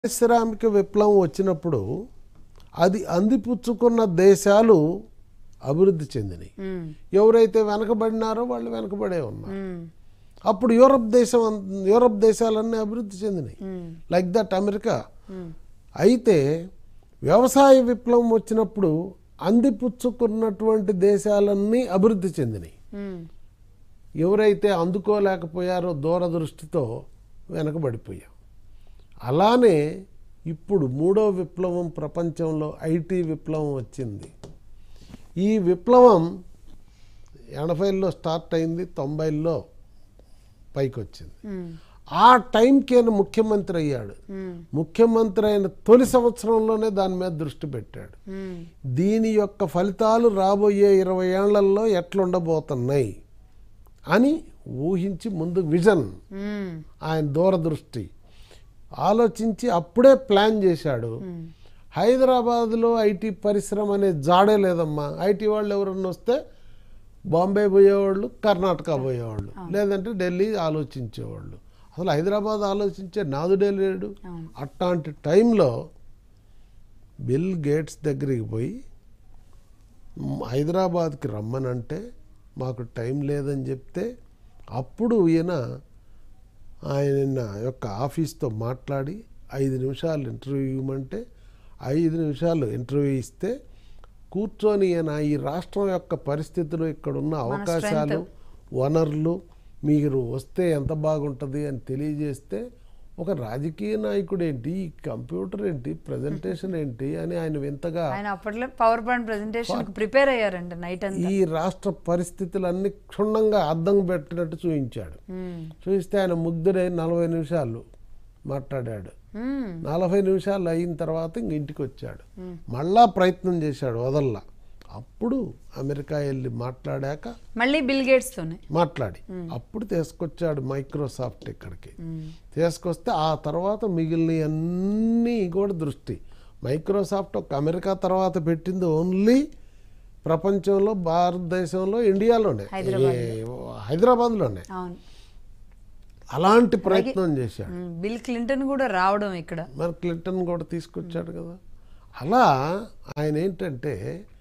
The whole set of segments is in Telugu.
పారిశ్రామిక విప్లవం వచ్చినప్పుడు అది అందిపుచ్చుకున్న దేశాలు అభివృద్ధి చెందినాయి ఉమ్, ఎవరైతే వెనకబడినారో వాళ్ళు వెనకబడే ఉన్నారు ఉమ్, అప్పుడు యూరప్ దేశం అం- యూరప్ దేశాలన్నీ అభివృద్ధి చెందినాయి um, like that America um, అయితే వ్యవసాయ విప్లవం వచ్చినప్పుడు అందిపుచ్చుకున్నటువంటి దేశాలన్నీ అభివృద్ధి చెందినాయి ఉమ్, ఎవరైతే అందుకోలేకపోయారో దూరదృష్టితో వెనకబడిపోయాం అలానే ఇప్పుడు మూడో విప్లవం ప్రపంచంలో ఐటీ విప్లవం వచ్చింది ఈ విప్లవం ఎనభైలో స్టార్ట్ అయింది తొంభైలో పైకి వచ్చింది ఉమ్, ఆ టైంకి ఆయన ముఖ్యమంత్రి అయ్యాడు ఉమ్, ముఖ్యమంత్రి అయిన తొలి సంవత్సరంలోనే దాని మీద దృష్టి పెట్టాడు ఉమ్, దీని యొక్క ఫలితాలు రాబోయే ఇరవై ఏళ్లలో ఎట్లుండబోతున్నాయి అని ఊహించి ముందు విజన్ ఉమ్, ఆయన దూరదృష్టి ఆలోచించి అప్పుడే ప్లాన్ చేశాడు ఉమ్, హైదరాబాద్లో ఐటీ పరిశ్రమ అనే జాడే లేదమ్మా ఐటీ వాళ్ళు ఎవరన్నా వస్తే బాంబే పోయేవాళ్ళు కర్ణాటక పోయేవాళ్ళు లేదంటే ఢిల్లీ ఆలోచించేవాళ్ళు అసలు హైదరాబాద్ ఆలోచించే నాదుడే లేడు అవును. అట్లాంటి టైంలో బిల్ గేట్స్ దగ్గరికి పోయి "మ్, హైదరాబాద్కి రమ్మనంటే మాకు టైం లేదని చెప్తే అప్పుడు ఈయన ఆయన యొక్క ఆఫీస్తో మాట్లాడి ఐదు నిమిషాలు ఇంటర్వ్యూ ఇవ్వమంటే ఐదు నిమిషాలు ఇంటర్వ్యూ ఇస్తే కూర్చొని ఈయన ఈ రాష్ట్రం యొక్క పరిస్థితులు ఇక్కడున్న అవకాశాలు వనరులు మీరు వస్తే ఎంత బాగుంటుంది అని తెలియజేస్తే ఒక రాజకీయ నాయకుడు ఏంటి ఈ కంప్యూటర్ ఏంటి ప్రజెంటేషన్ ఏంటి అని ఆయన వింతగా ఆయన అప్పట్లో పవర్ పాయింట్ ప్రెజెంటేషన్ ప్రిపేర్ అయ్యారంట నైట్ అంతా ఈ రాష్ట్ర పరిస్థితులన్నీ క్షుణ్ణంగా అద్దం పెట్టినట్టు చూపించాడు ఉమ్, చూస్తే ఆయన ముగ్ధుడై నలభై నిమిషాలు మాట్లాడాడు ఉమ్, నలభై నిమిషాలు అయిన తర్వాత ఇంక ఇంటికి వచ్చాడు మళ్ళా ప్రయత్నం చేశాడు వదల్లా అప్పుడు అమెరికా వెళ్ళి మాట్లాడాక మళ్ళీ బిల్ గేట్స్ తోనే మాట్లాడి అప్పుడు తీసుకొచ్చాడు మైక్రోసాఫ్ట్ ఇక్కడికి ఉమ్, తీసుకొస్తే ఆ తర్వాత మిగిలిన అన్నీ కూడా దృష్టి మైక్రోసాఫ్ట్ ఒక అమెరికా తర్వాత పెట్టింది ఓన్లీ ప్రపంచంలో భారతదేశంలో ఇండియాలోనే ఏ- హైదరాబాద్లోనే అవును అలాంటి ప్రయత్నం చేశాడు ఉమ్, బిల్ క్లింటన్ కూడా రావడం ఇక్కడ మరి క్లింటన్ కూడా తీసుకొచ్చాడు కదా అలా ఆయన ఏంటంటే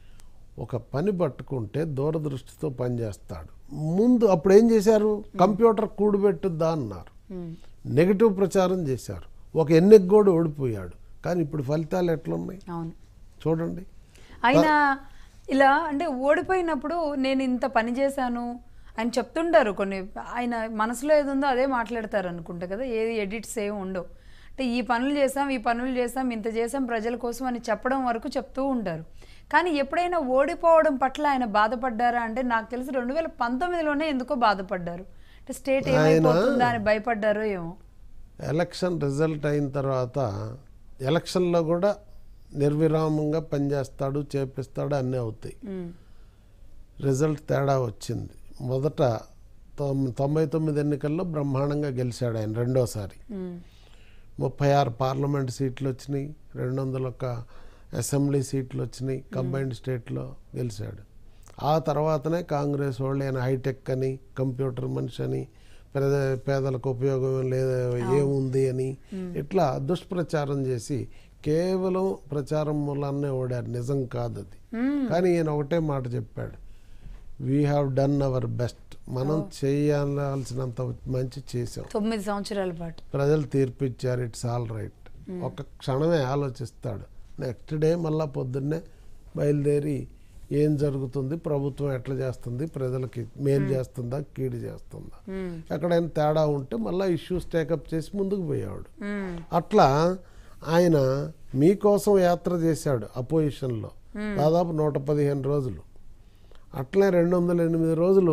ఒక పని పట్టుకుంటే దూరదృష్టితో పనిచేస్తాడు ముందు అప్పుడు ఏం చేశారు కంప్యూటర్ కూడబెట్టుద్దా అన్నారు ఉమ్, నెగిటివ్ ప్రచారం చేశారు ఒక ఎన్నిక కూడా ఓడిపోయాడు కానీ ఇప్పుడు ఫలితాలు ఎట్లున్నాయి అవును చూడండి అయినా ఇలా అంటే ఓడిపోయినప్పుడు నేను ఇంత పని చేశాను ఆయన చెప్తుంటారు కొన్ని ఆయన మనసులో ఏది ఉందో అదే మాట్లాడతారు అనుకుంటా కదా ఏది ఎడిట్స్ ఏమి ఉండవు అంటే ఈ పనులు చేసాం ఈ పనులు చేసాం ఇంత చేసాం ప్రజల కోసం అని చెప్పడం వరకు చెప్తూ ఉంటారు కానీ ఎప్పుడైనా ఓడిపోవడం పట్ల ఆయన బాధపడ్డారా అంటే నాకు తెలిసి రెండు వేల పంతొమ్మిదిలోనే ఎందుకో బాధపడ్డారు అంటే స్టేట్ ఏమైపోతుందా అని భయపడ్డారో ఏమో ఎలక్షన్ రిజల్ట్ అయిన తర్వాత ఎలక్షన్లో కూడా నిర్విరామంగా పనిచేస్తాడు చేపిస్తాడు అన్నీ అవుతాయి ఉమ్, రిజల్ట్ తేడా వచ్చింది మొదట తొమ్- తొంభై తొమ్మిది ఎన్నికల్లో బ్రహ్మాండంగా గెలిచాడు ఆయన రెండోసారి ఉమ్, ముప్పై ఆరు పార్లమెంట్ సీట్లు వచ్చినాయి రెండు వందల ఒక అసెంబ్లీ సీట్లు వచ్చినాయి కంబైన్డ్ స్టేట్లో గెలిచాడు ఆ తర్వాతనే కాంగ్రెస్ వాళ్ళు ఆయన హైటెక్ అని కంప్యూటర్ మనిషి అని పేద పేదలకు ఉపయోగం లేదు ఏముంది అని ఇట్లా దుష్ప్రచారం చేసి కేవలం ప్రచారం మూలాన్నే ఓడారు నిజం కాదు అది ఉమ్, కానీ ఈయన ఒకటే మాట చెప్పాడు we have done our best మనం చేయాల్సినంత మంచి చేసాం తొమ్మిది సంవత్సరాల పాటు ప్రజలు తీర్పు ఇచ్చారు ఇట్స్ ఆల్ రైట్ ఒక క్షణమే ఆలోచిస్తాడు నెక్స్ట్ డే మళ్ళా పొద్దున్నే బయలుదేరి ఏం జరుగుతుంది ప్రభుత్వం ఎట్లా చేస్తుంది ప్రజలకి మేలు చేస్తుందా కీడు చేస్తుందా ఉమ్, ఎక్కడైనా తేడా ఉంటే మళ్ళీ ఇష్యూస్ టేకప్ చేసి ముందుకు పోయేవాడు ఉమ్, అట్లా ఆయన మీకోసం యాత్ర చేశాడు అపోజిషన్లో దాదాపు నూట పదిహేను రోజులు అట్లే రెండు వందల ఎనిమిది రోజులు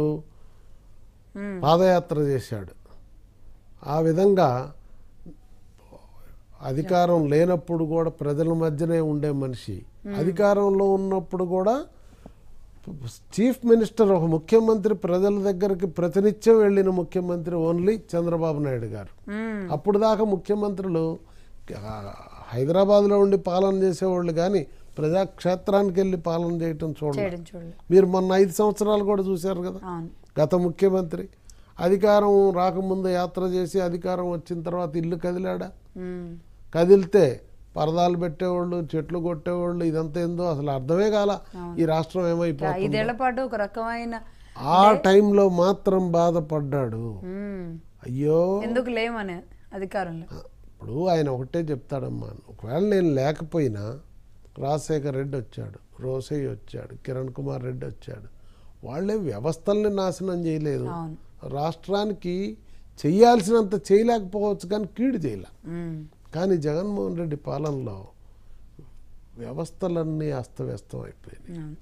ఉమ్. పాదయాత్ర చేశాడు ఆ విధంగా అధికారం లేనప్పుడు కూడా ప్రజల మధ్యనే ఉండే మనిషి అధికారంలో ఉన్నప్పుడు కూడా చీఫ్ మినిస్టర్ ఒక ముఖ్యమంత్రి ప్రజల దగ్గరికి ప్రతినిత్యం వెళ్ళిన ముఖ్యమంత్రి ఓన్లీ చంద్రబాబు నాయుడు గారు ఉమ్, అప్పుడు దాకా ముఖ్యమంత్రులు ఆ, హైదరాబాద్లో ఉండి పాలన చేసేవాళ్ళు కానీ ప్రజాక్షేత్రానికి వెళ్ళి పాలన చేయటం చూడండి చేయడం చూడలేదు మీరు మొన్న ఐదు సంవత్సరాలు కూడా చూశారు కదా అవును గత ముఖ్యమంత్రి అధికారం రాకముందు యాత్ర చేసి అధికారం వచ్చిన తర్వాత ఇల్లు కదిలాడా ఉమ్, కదిలితే పరదాలు పెట్టేవాళ్ళు చెట్లు కొట్టేవాళ్ళు ఇదంతా ఏందో అసలు అర్థమే కాల ఈ రాష్ట్రం ఏమైపోతుంది ఐదేళ్ల పాటు ఒక రకమైన ఆ టైంలో మాత్రం బాధపడ్డాడు మ్మ్. అయ్యో ఎందుకు లేమనే అధికారంలో ఇప్పుడు ఆయన ఒకటే చెప్తాడమ్మా ఒకవేళ నేను లేకపోయినా రాజశేఖర్ రెడ్డి వచ్చాడు రోసయ్య వచ్చాడు కిరణ్ కుమార్ రెడ్డి వచ్చాడు వాళ్ళే వ్యవస్థల్ని నాశనం చేయలేదు అవును రాష్ట్రానికి చేయాల్సినంత చేయలేకపోవచ్చు కానీ కీడు చేయలే మ్మ్. కానీ జగన్మోహన్ రెడ్డి పాలనలో వ్యవస్థలన్నీ అస్తవ్యస్తం అయిపోయినాయి అవును.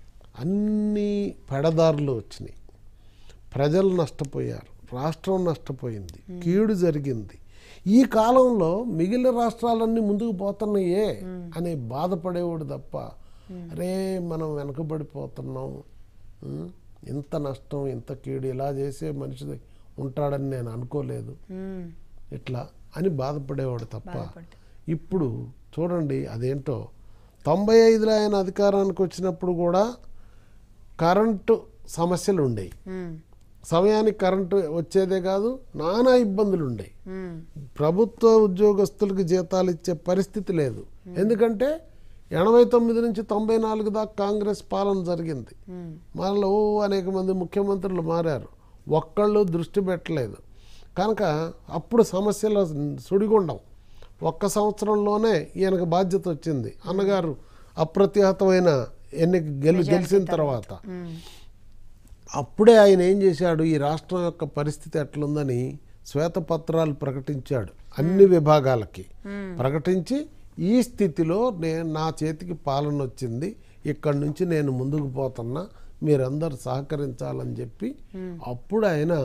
అన్ని పెడదారులు వచ్చినాయి ప్రజలు నష్టపోయారు రాష్ట్రం నష్టపోయింది కీడు జరిగింది ఈ కాలంలో మిగిలిన రాష్ట్రాలన్నీ ముందుకు పోతున్నాయే అనే బాధపడేవాడు తప్ప అరే మనం వెనకబడిపోతున్నాం ఉం? ఇంత నష్టం ఇంత కీడు ఇలా చేసే మనిషి ఉంటాడని నేను అనుకోలేదు మ్మ్. ఇట్లా అని బాధపడేవాడు తప్ప బాధపడ్డా. ఇప్పుడు చూడండి అదేంటో తొంభై ఐదులో ఆయన అధికారానికి వచ్చినప్పుడు కూడా కరెంటు సమస్యలు ఉండేవి మ్మ్. సమయానికి కరెంటు వచ్చేదే కాదు నానా ఇబ్బందులు ఉండేవి మ్మ్. ప్రభుత్వ ఉద్యోగస్తులకు జీతాలు ఇచ్చే పరిస్థితి లేదు ఎందుకంటే ఎనభై తొమ్మిది నుంచి తొంభై నాలుగు దాకా కాంగ్రెస్ పాలన జరిగింది మ్మ్. మరలో అనేక మంది ముఖ్యమంత్రులు మారారు ఒక్కళ్ళు దృష్టి పెట్టలేదు కనుక అప్పుడు సమస్యల సుడిగుండం ఒక్క సంవత్సరంలోనే ఈయనకు బాధ్యత వచ్చింది అన్నగారు అప్రతిహతమైన ఎన్నిక గెలు గెలిచిన తర్వాత మ్మ్. అప్పుడే ఆయన ఏం చేశాడు ఈ రాష్ట్రం యొక్క పరిస్థితి ఎట్లుందని శ్వేతపత్రాలు ప్రకటించాడు అన్ని విభాగాలకి ప్రకటించి ఈ స్థితిలో నేను నా చేతికి పాలన వచ్చింది ఇక్కడి నుంచి నేను ముందుకు పోతున్నా మీరందరూ సహకరించాలని చెప్పి అప్పుడు ఆయన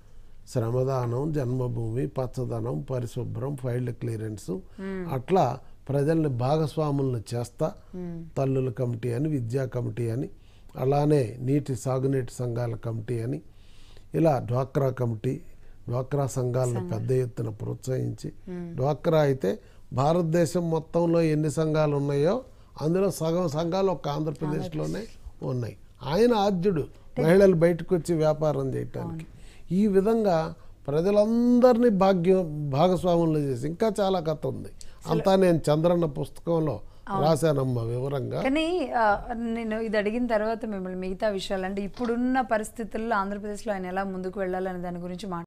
శ్రమదానం జన్మభూమి పచ్చదనం పరిశుభ్రం ఫైల్డ్ క్లియరెన్స్ అట్లా ప్రజల్ని భాగస్వాములను చేస్తా తల్లుల కమిటీ అని విద్యా కమిటీ అని అలానే నీటి సాగునీటి సంఘాల కమిటీ అని ఇలా డ్వాక్రా కమిటీ డ్వాక్రా సంఘాలను పెద్ద ఎత్తున ప్రోత్సహించి డ్వాక్రా అయితే భారతదేశం మొత్తంలో ఎన్ని సంఘాలు ఉన్నాయో అందులో సగం సంఘాలు ఒక ఆంధ్రప్రదేశ్లోనే ఉన్నాయి ఆయన ఆద్యుడు మహిళలు బయటకు వచ్చి వ్యాపారం చేయటానికి ఈ విధంగా ప్రజలందరినీ భాగ్యం భాగస్వాములు చేసి ఇంకా చాలా కథ ఉంది అంతా నేను చంద్రన్న పుస్తకంలో రాశానమ్మా వివరంగా కానీ ఆ, నేను ఇది అడిగిన తర్వాత మిమ్మల్ని మిగతా విషయాలు అంటే ఇప్పుడున్న పరిస్థితుల్లో ఆంధ్రప్రదేశ్లో ఆయన ఎలా ముందుకు వెళ్ళాలనే దాని గురించి మాట్లాడుతున్నాను